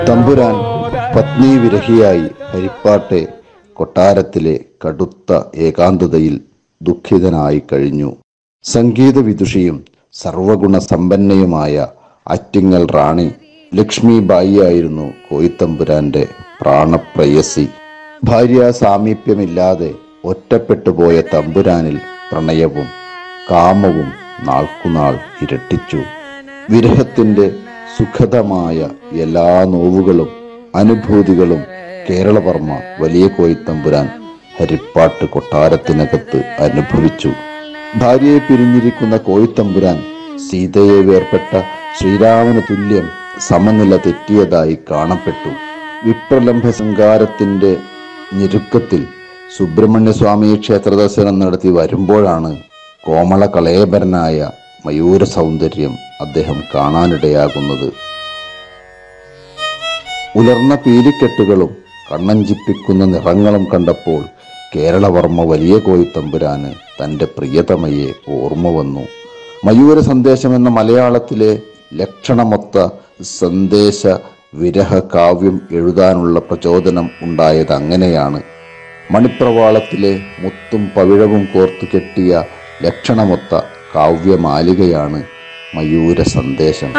തമ്പുരാൻ പത്നി വിരഹിയായി ഹരിപ്പാട്ടെ കൊട്ടാരത്തിലെ കടുത്ത ഏകാന്തതയിൽ ദുഃഖിതനായി കഴിഞ്ഞു സംഗീത വിദുഷിയും സർവഗുണ സമ്പന്നയുമായ ആറ്റിങ്ങൽ റാണി ലക്ഷ്മി ബായിയായിരുന്നു കോയിത്തമ്പുരാന്റെ പ്രാണപ്രയസി ഭാര്യ സാമീപ്യമില്ലാതെ ഒറ്റപ്പെട്ടുപോയ തമ്പുരാനിൽ പ്രണയവും കാമവും നാൾക്കുനാൾ ഇരട്ടിച്ചു വിരഹത്തിന്റെ സുഖതമായ എല്ലാ നോവുകളും അനുഭൂതികളും കേരളവർമ്മ വലിയ കോയിത്തമ്പുരാൻ ഹരിപ്പാട്ട് കൊട്ടാരത്തിനകത്ത് അനുഭവിച്ചു ഭാര്യയെ പിരിഞ്ഞിരിക്കുന്ന കോയിത്തമ്പുരാൻ സീതയെ വേർപെട്ട ശ്രീരാമന് തുല്യം സമനില തെറ്റിയതായി കാണപ്പെട്ടു വിപ്രലംഭ സംഘാരത്തിന്റെ ഞെരുക്കത്തിൽ സുബ്രഹ്മണ്യസ്വാമി ക്ഷേത്ര ദർശനം നടത്തി വരുമ്പോഴാണ് കോമള കളേബരനായ മയൂര സൗന്ദര്യം അദ്ദേഹം കാണാനിടയാകുന്നത് ഉലർന്ന പീലിക്കെട്ടുകളും കണ്ണഞ്ചിപ്പിക്കുന്ന നിറങ്ങളും കണ്ടപ്പോൾ കേരളവർമ്മ വലിയ കോയിത്തമ്പുരാന് തന്റെ പ്രിയതമയെ ഓർമ്മ വന്നു മയൂര സന്ദേശം എന്ന മലയാളത്തിലെ ലക്ഷണമൊത്ത സന്ദേശ വിരഹ കാവ്യം എഴുതാനുള്ള പ്രചോദനം ഉണ്ടായത് അങ്ങനെയാണ് മണിപ്രവാളത്തിലെ മുത്തും പവിഴവും കോർത്തു കെട്ടിയ ലക്ഷണമൊത്ത കാവ്യമാലികയാണ് മയൂര സന്ദേശം